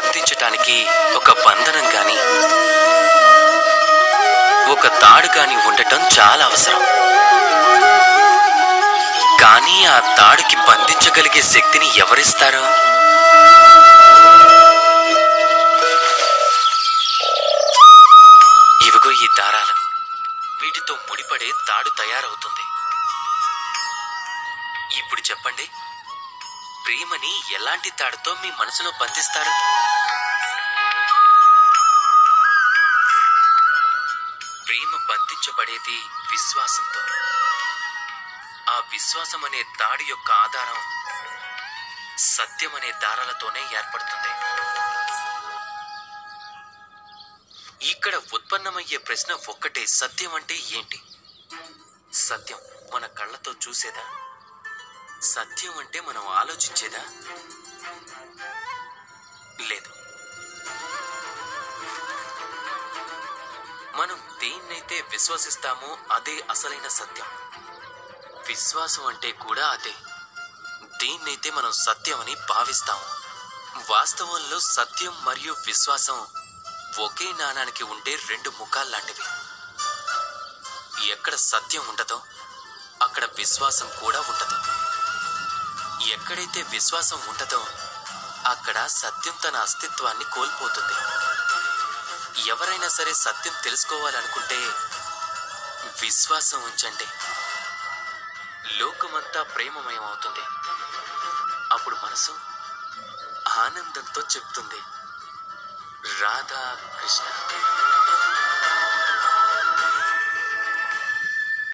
బంధించటానికి ఒక బంధనం గాని ఒక తాడు గాని ఉండటం చాలా అవసరం కానీ ఆ తాడుకి బంధించగలిగే శక్తిని ఎవరిస్తారు ఇవిగో ఈ దారాలు వీటితో ముడిపడే తాడు తయారవుతుంది ఇప్పుడు చెప్పండి ప్రేమని ఎలాంటి తాడుతో మీ మనసులో బంధిస్తారు ప్రేమ బంధించబడేది విశ్వాసంతో ఆ విశ్వాసం అనే తాడు యొక్క ఆధారం సత్యం అనే దారాలతోనే ఏర్పడుతుంది ఇక్కడ ఉత్పన్నమయ్యే ప్రశ్న ఒక్కటే సత్యం అంటే ఏంటి సత్యం మన కళ్ళతో చూసేదా సత్యం అంటే మనం ఆలోచించేదా లేదు మనం దేన్నైతే విశ్వసిస్తామో అదే అసలైన సత్యం విశ్వాసం అంటే కూడా అదే దీన్నైతే మనం సత్యం అని భావిస్తాం వాస్తవంలో సత్యం మరియు విశ్వాసం ఒకే నాణానికి ఉండే రెండు ముఖాల్లాంటివి ఎక్కడ సత్యం ఉండదో అక్కడ విశ్వాసం కూడా ఉండదు ఎక్కడైతే విశ్వాసం ఉండదో అక్కడ సత్యం తన అస్తిత్వాన్ని కోల్పోతుంది ఎవరైనా సరే సత్యం తెలుసుకోవాలనుకుంటే విశ్వాసం ఉంచండి లోకమంతా ప్రేమమయం అవుతుంది అప్పుడు మనసు ఆనందంతో చెప్తుంది రాధా కృష్ణ